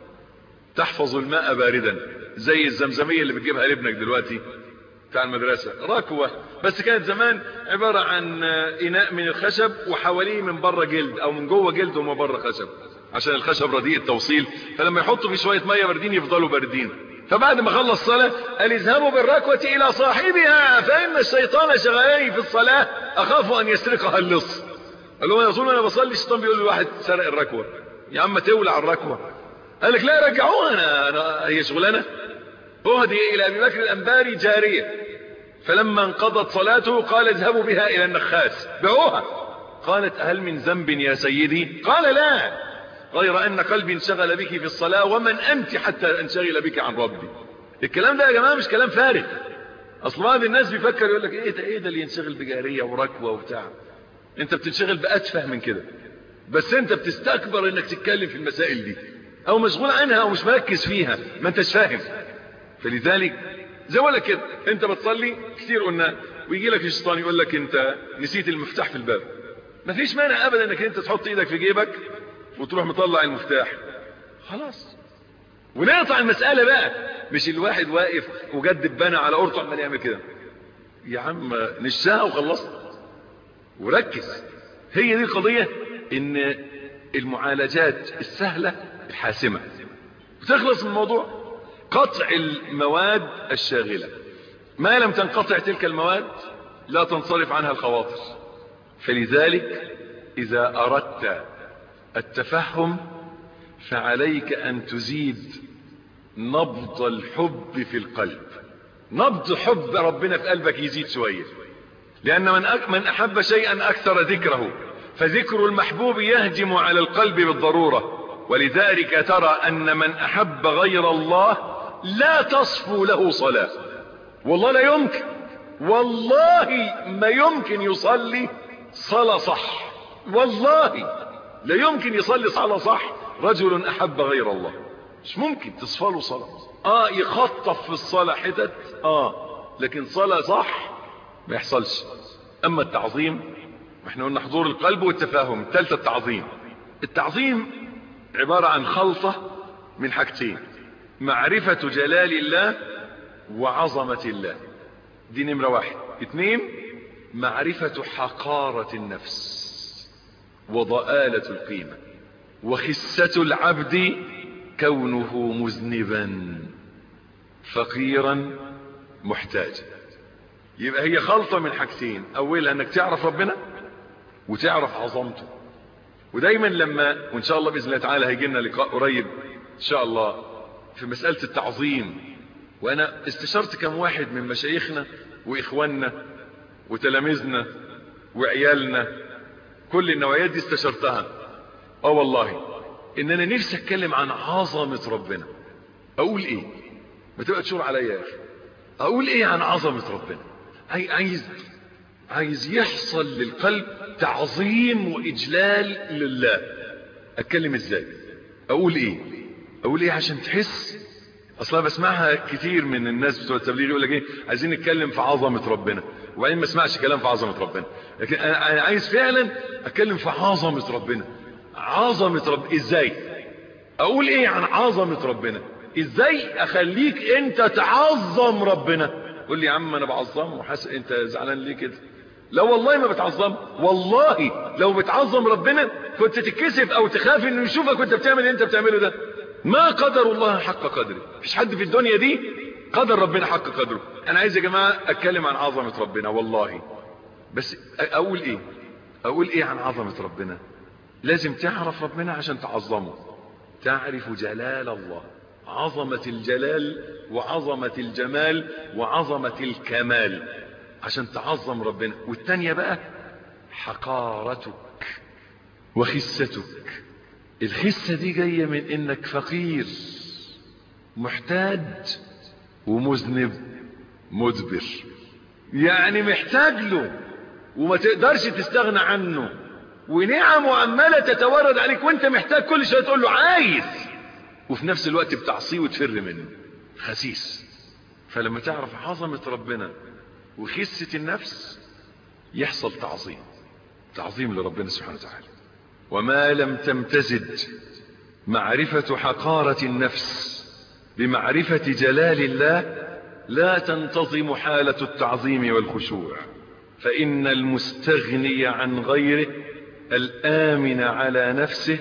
تحفظ الماء باردا زي الزمزمية اللي بتجيبها لابنك دلوقتي بتاع المدرسة ركوة بس كانت زمان عبارة عن إناء من الخشب وحواليه من بره جلد أو من جوه جلد وما بره خشب عشان الخشب رديء التوصيل فلما يحطوا فيه شوية مية باردين يفضلوا باردين فبعد ما خلص الصلاة قال اذهبوا بالركوة إلى صاحبها فإن الشيطان شغالي في الصلاة أخاف أن يسرقها اللص قال له يظن أنا بصلي الشيطان بيقول لواحد سرق الركوة يا عم تولع الركوة قال لك لا رجعوها أنا, أنا هي شغلانة أهدي إلى أبي بكر الأنباري جارية فلما انقضت صلاته قال اذهبوا بها إلى النخاس بعوها قالت هل من ذنب يا سيدي قال لا غير أن قلبي انشغل بك في الصلاة ومن أنت حتى انشغل بك عن ربي الكلام ده يا جماعة مش كلام فارغ أصل بعض الناس بيفكر يقول لك إيه ده إيه ده اللي ينشغل بجارية وركوة وبتاع أنت بتنشغل بأتفه من كده بس أنت بتستكبر إنك تتكلم في المسائل دي أو مشغول عنها أو مش مركز فيها ما أنتش فاهم فلذلك زي ولا كده أنت بتصلي كتير قلنا ويجي لك الشيطان يقول لك أنت نسيت المفتاح في الباب مفيش مانع أبدا أنك أنت تحط إيدك في جيبك وتروح مطلع المفتاح خلاص ونقطع المسألة بقى مش الواحد واقف وجدب بنا على قرطه عمال يعمل كده يا عم نشاها وخلصنا وركز هي دي القضية ان المعالجات السهلة الحاسمة بتخلص من الموضوع قطع المواد الشاغلة ما لم تنقطع تلك المواد لا تنصرف عنها الخواطر فلذلك إذا أردت التفهم فعليك أن تزيد نبض الحب في القلب نبض حب ربنا في قلبك يزيد شوية لأن من, أك من أحب شيئا أكثر ذكره فذكر المحبوب يهجم على القلب بالضرورة ولذلك ترى أن من أحب غير الله لا تصفو له صلاة والله لا يمكن والله ما يمكن يصلي صلاة صح والله لا يمكن يصلي صلاة صح رجل أحب غير الله مش ممكن تصفى صلاة اه يخطف في الصلاة حتت اه لكن صلاة صح ما يحصلش اما التعظيم احنا قلنا حضور القلب والتفاهم الثالثة التعظيم التعظيم عبارة عن خلطة من حاجتين معرفة جلال الله وعظمة الله دي نمرة واحد اثنين معرفة حقارة النفس وضآلة القيمة وخسة العبد كونه مذنبا فقيرا محتاجا يبقى هي خلطة من حاجتين اولها انك تعرف ربنا وتعرف عظمته ودايما لما وان شاء الله باذن الله تعالى هيجي لنا لقاء قريب ان شاء الله في مسألة التعظيم وانا استشرت كم واحد من مشايخنا واخواننا وتلاميذنا وعيالنا كل النوعيات دي استشرتها اه والله ان انا نفسي اتكلم عن عظمة ربنا اقول ايه ما تبقى تشور عليا يا اخي اقول ايه عن عظمة ربنا عايز عايز يحصل للقلب تعظيم واجلال لله اتكلم ازاي اقول ايه اقول ايه عشان تحس اصلا بسمعها كتير من الناس بتوع التبليغ يقول لك ايه عايزين نتكلم في عظمه ربنا وبعدين ما اسمعش كلام في عظمه ربنا لكن انا أنا عايز فعلا اتكلم في عظمه ربنا عظمه رب ازاي اقول ايه عن عظمه ربنا ازاي اخليك انت تعظم ربنا قول لي يا عم انا بعظمه وحاسس انت زعلان ليه كده لا والله ما بتعظم والله لو بتعظم ربنا كنت تتكسف او تخاف انه يشوفك وانت بتعمل اللي انت بتعمله ده ما قدر الله حق قدره مفيش حد في الدنيا دي قدر ربنا حق قدره انا عايز يا جماعه اتكلم عن عظمه ربنا والله بس اقول ايه اقول ايه عن عظمه ربنا لازم تعرف ربنا عشان تعظمه تعرف جلال الله عظمه الجلال وعظمه الجمال وعظمه الكمال عشان تعظم ربنا والتانية بقى حقارتك وخستك الخسة دي جاية من انك فقير محتاج ومذنب مدبر يعني محتاج له وما تقدرش تستغنى عنه ونعمه عمالة تتورد عليك وانت محتاج كل شوية تقول له عايز وفي نفس الوقت بتعصيه وتفر منه خسيس فلما تعرف عظمة ربنا وخسة النفس يحصل تعظيم تعظيم لربنا سبحانه وتعالى وما لم تمتزج معرفة حقارة النفس بمعرفة جلال الله لا تنتظم حالة التعظيم والخشوع فإن المستغني عن غيره الآمن على نفسه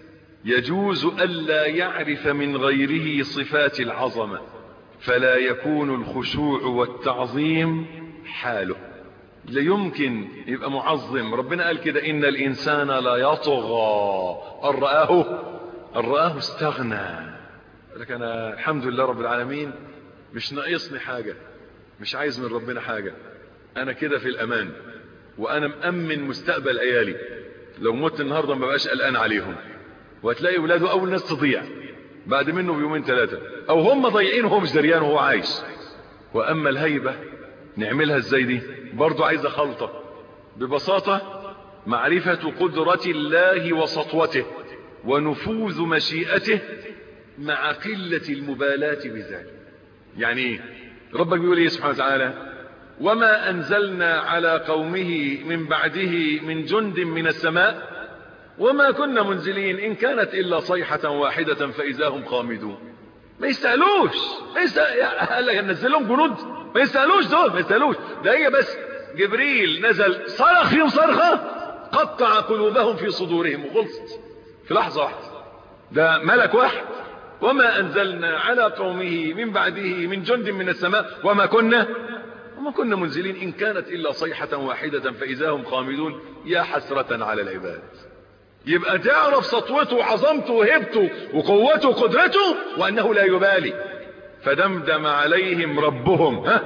يجوز ألا يعرف من غيره صفات العظمة فلا يكون الخشوع والتعظيم حاله لا يمكن يبقى معظم ربنا قال كده إن الإنسان لا يطغى أن رآه أن رآه استغنى لك أنا الحمد لله رب العالمين مش ناقصني حاجة مش عايز من ربنا حاجة أنا كده في الأمان وأنا مأمن مستقبل عيالي لو مت النهاردة ما بقاش قلقان عليهم وهتلاقي ولاده أول ناس تضيع بعد منه بيومين ثلاثة أو هم ضيعين وهو مش دريان وهو عايش وأما الهيبة نعملها ازاي دي برضو عايزة خلطة ببساطة معرفة قدرة الله وسطوته ونفوذ مشيئته مع قلة المبالاة بذلك يعني ايه ربك بيقول ايه سبحانه وتعالى وما انزلنا على قومه من بعده من جند من السماء وما كنا منزلين ان كانت الا صيحة واحدة فاذا هم خامدون ما يستاهلوش ما يستاهل نزل لهم جنود ما يستاهلوش دول ما يستاهلوش ده هي بس جبريل نزل صرخ فيهم صرخة قطع قلوبهم في صدورهم وخلصت في لحظة واحدة ده ملك واحد وما أنزلنا على قومه من بعده من جند من السماء وما كنا وما كنا منزلين إن كانت إلا صيحة واحدة فإذا هم خامدون يا حسرة على العباد يبقى تعرف سطوته وعظمته وهبته وقوته وقدرته وأنه لا يبالي فدمدم عليهم ربهم ها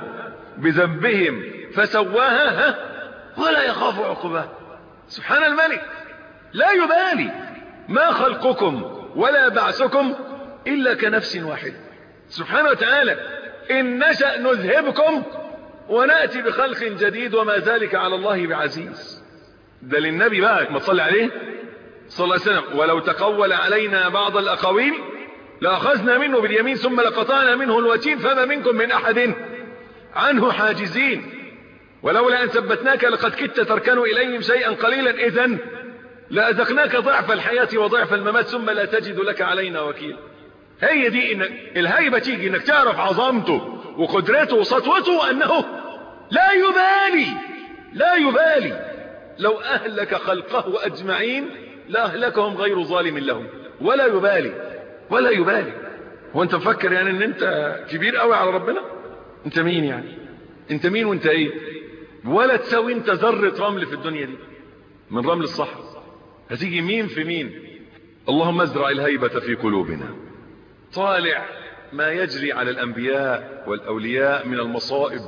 بذنبهم فسواها ها ولا يخاف عقباه سبحان الملك لا يبالي ما خلقكم ولا بعثكم إلا كنفس واحدة سبحانه وتعالى إن نشأ نذهبكم ونأتي بخلق جديد وما ذلك على الله بعزيز ده للنبي بقى ما تصلي عليه صلى الله عليه وسلم ولو تقول علينا بعض الأقاويل لأخذنا منه باليمين ثم لقطعنا منه الوتين فما منكم من أحد عنه حاجزين ولولا أن ثبتناك لقد كدت تركن إليهم شيئا قليلا إذن لأذقناك ضعف الحياة وضعف الممات ثم لا تجد لك علينا وكيل هي دي إن الهيبة تيجي إنك تعرف عظمته وقدرته وسطوته أنه لا يبالي لا يبالي لو أهلك خلقه أجمعين لأهلكهم غير ظالم لهم ولا يبالي ولا يبالي هو أنت مفكر يعني أن أنت كبير قوي على ربنا أنت مين يعني أنت مين وأنت إيه ولا تساوي أنت ذرة رمل في الدنيا دي من رمل الصحراء هتيجي مين في مين اللهم ازرع الهيبة في قلوبنا طالع ما يجري على الأنبياء والأولياء من المصائب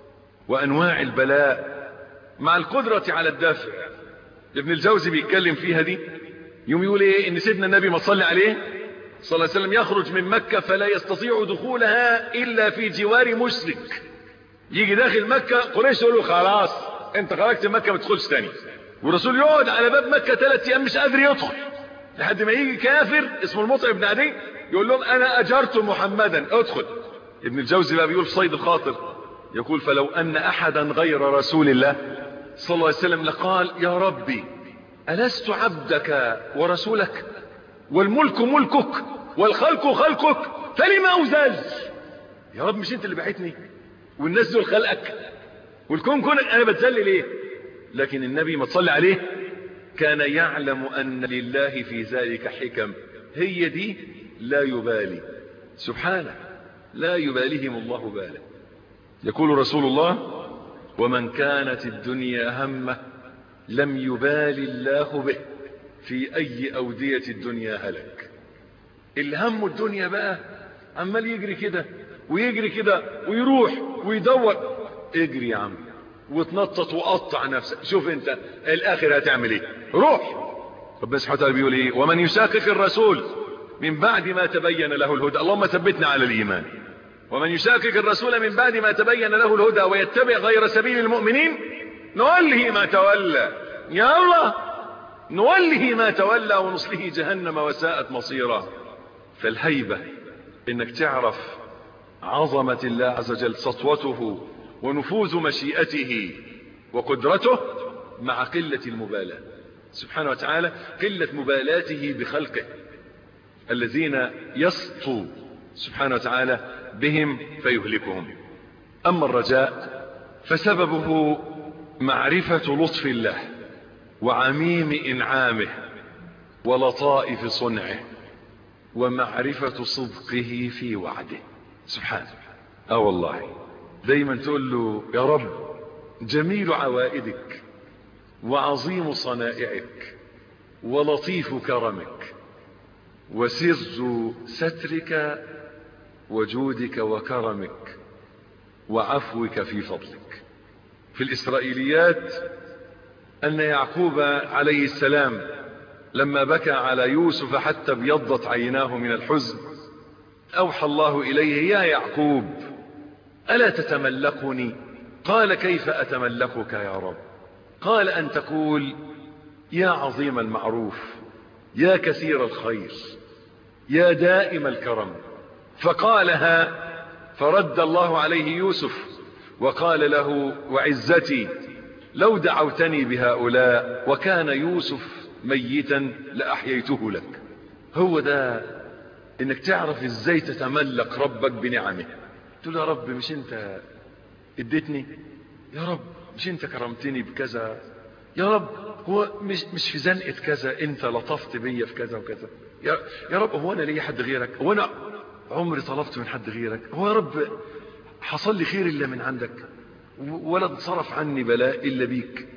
وأنواع البلاء مع القدرة على الدافع ابن الجوزي بيتكلم فيها دي يوم يقول ايه ان سيدنا النبي ما صلى عليه صلى الله عليه وسلم يخرج من مكة فلا يستطيع دخولها إلا في جوار مشرك يجي داخل مكة قريش يقول له خلاص انت خرجت مكة ما تدخلش تاني والرسول يقعد على باب مكة ثلاث ايام مش قادر يدخل لحد ما يجي كافر اسمه المطعم بن عدي يقول لهم انا اجرت محمدا ادخل ابن الجوزي بقى بيقول في صيد الخاطر يقول فلو ان احدا غير رسول الله صلى الله عليه وسلم لقال يا ربي ألست عبدك ورسولك والملك ملكك والخلق خلقك فلما أوزاز يا رب مش انت اللي بعتني والناس دول خلقك والكون كونك انا بتذل ليه لكن النبي ما تصلي عليه كان يعلم ان لله في ذلك حكم هي دي لا يبالي سبحانه لا يباليهم الله بالا يقول رسول الله ومن كانت الدنيا همه لم يبال الله به في اي اودية الدنيا هلك الهم الدنيا بقى عمال يجري كده ويجري كده ويروح ويدور اجري يا عم وتنطط وقطع نفسك شوف انت الاخر هتعمل ايه روح ربنا سبحانه وتعالى بيقول ايه ومن يشاقق الرسول من بعد ما تبين له الهدى اللهم ثبتنا على الايمان ومن يشاقق الرسول من بعد ما تبين له الهدى ويتبع غير سبيل المؤمنين نوله ما تولى يا الله نوله ما تولى ونصله جهنم وساءت مصيرا فالهيبة انك تعرف عظمة الله عز وجل سطوته ونفوذ مشيئته وقدرته مع قلة المبالاة سبحانه وتعالى قلة مبالاته بخلقه الذين يسطو سبحانه وتعالى بهم فيهلكهم أما الرجاء فسببه معرفة لطف الله وعميم إنعامه ولطائف صنعه ومعرفة صدقه في وعده سبحانه اه والله دايما تقول له يا رب جميل عوائدك وعظيم صنائعك ولطيف كرمك وسر سترك وجودك وكرمك وعفوك في فضلك في الإسرائيليات أن يعقوب عليه السلام لما بكى على يوسف حتى ابيضت عيناه من الحزن أوحى الله إليه يا يعقوب ألا تتملقني قال كيف أتملقك يا رب قال أن تقول يا عظيم المعروف يا كثير الخير يا دائم الكرم فقالها فرد الله عليه يوسف وقال له وعزتي لو دعوتني بهؤلاء وكان يوسف ميتا لأحييته لك هو ده انك تعرف ازاي تتملك ربك بنعمه تقول يا رب مش انت اديتني يا رب مش انت كرمتني بكذا يا رب هو مش مش في زنقه كذا انت لطفت بيا في كذا وكذا يا, يا رب هو انا ليا حد غيرك هو انا عمري طلبت من حد غيرك هو يا رب حصل لي خير الا من عندك ولا انصرف عني بلاء الا بيك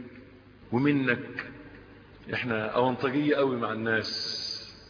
ومنك احنا اونطجيه قوي مع الناس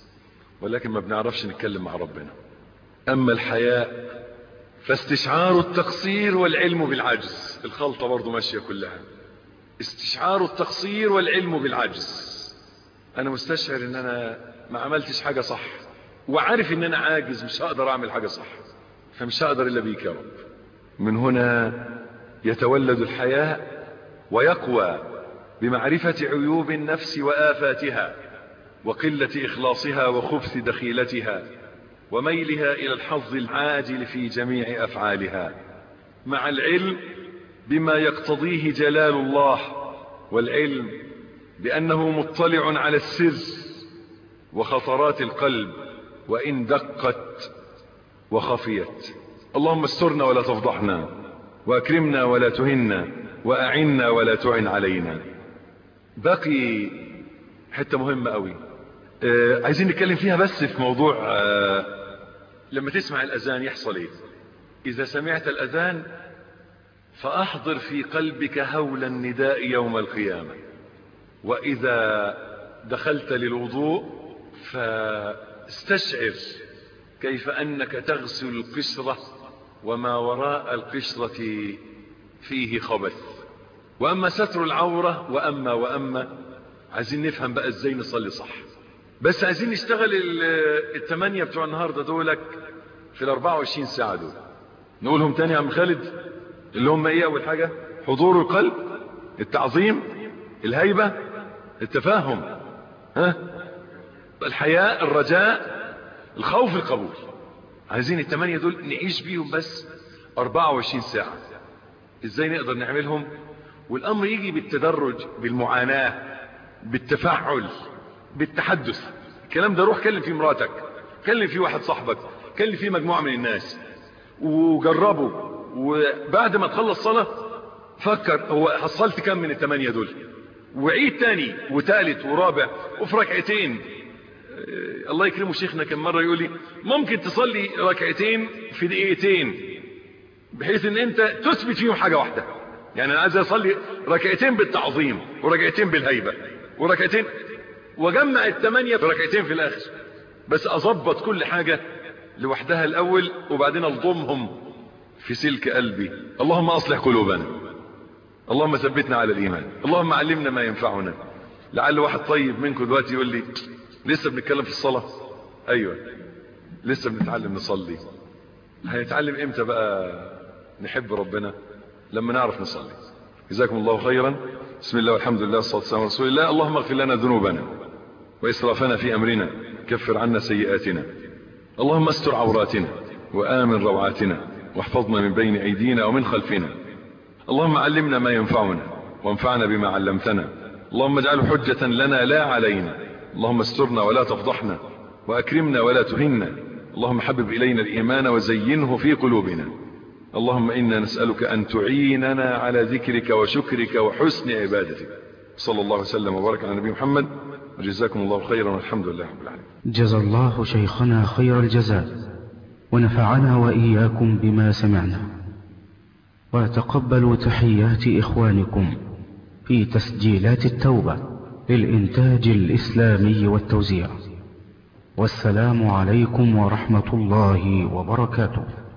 ولكن ما بنعرفش نتكلم مع ربنا اما الحياء فاستشعار التقصير والعلم بالعجز الخلطة برضو ماشية كلها استشعار التقصير والعلم بالعجز انا مستشعر ان انا ما عملتش حاجة صح وعارف ان انا عاجز مش هقدر اعمل حاجة صح فمش هقدر الا بيك يا رب من هنا يتولد الحياء ويقوى بمعرفة عيوب النفس وآفاتها وقلة إخلاصها وخبث دخيلتها وميلها إلى الحظ العاجل في جميع أفعالها مع العلم بما يقتضيه جلال الله والعلم بأنه مطلع على السر وخطرات القلب وإن دقت وخفيت اللهم استرنا ولا تفضحنا وأكرمنا ولا تهنا وأعنا ولا تعن علينا بقي حتة مهمة قوي آه عايزين نتكلم فيها بس في موضوع آه لما تسمع الأذان يحصل ايه إذا سمعت الأذان فأحضر في قلبك هول النداء يوم القيامة وإذا دخلت للوضوء فاستشعر كيف أنك تغسل القشرة وما وراء القشرة فيه خبث وأما ستر العورة وأما وأما عايزين نفهم بقى ازاي نصلي صح بس عايزين نشتغل الثمانية بتوع النهاردة دولك في ال 24 ساعة دول نقولهم تاني يا عم خالد اللي هم ايه اول حاجة حضور القلب التعظيم الهيبة التفاهم ها الحياء الرجاء الخوف القبول عايزين التمانية دول نعيش بيهم بس 24 ساعة ازاي نقدر نعملهم والامر يجي بالتدرج بالمعاناة بالتفاعل بالتحدث الكلام ده روح كلم فيه مراتك كلم فيه واحد صاحبك كلم فيه مجموعة من الناس وجربه وبعد ما تخلص صلاة فكر هو حصلت كم من التمانية دول وعيد تاني وتالت ورابع وفي ركعتين الله يكرمه شيخنا كم مرة يقول لي ممكن تصلي ركعتين في دقيقتين بحيث ان انت تثبت فيهم حاجة واحدة يعني انا عايز اصلي ركعتين بالتعظيم وركعتين بالهيبة وركعتين وجمع الثمانية في ركعتين في الاخر بس اظبط كل حاجة لوحدها الاول وبعدين الضمهم في سلك قلبي اللهم اصلح قلوبنا اللهم ثبتنا على الايمان اللهم علمنا ما ينفعنا لعل واحد طيب منكم دلوقتي يقول لي لسه بنتكلم في الصلاة ايوه لسه بنتعلم نصلي هنتعلم امتى بقى نحب ربنا لما نعرف نصلي جزاكم الله خيرا بسم الله والحمد لله والصلاة والسلام على رسول الله اللهم اغفر لنا ذنوبنا وإسرافنا في أمرنا كفر عنا سيئاتنا اللهم استر عوراتنا وآمن روعاتنا واحفظنا من بين أيدينا ومن خلفنا اللهم علمنا ما ينفعنا وانفعنا بما علمتنا اللهم اجعله حجة لنا لا علينا اللهم استرنا ولا تفضحنا وأكرمنا ولا تهنا اللهم حبب إلينا الإيمان وزينه في قلوبنا اللهم إنا نسألك أن تعيننا على ذكرك وشكرك وحسن عبادتك صلى الله وسلم وبارك على نبي محمد وجزاكم الله خيرا والحمد لله رب العالمين جزى الله شيخنا خير الجزاء ونفعنا وإياكم بما سمعنا وتقبلوا تحيات إخوانكم في تسجيلات التوبة للإنتاج الإسلامي والتوزيع والسلام عليكم ورحمة الله وبركاته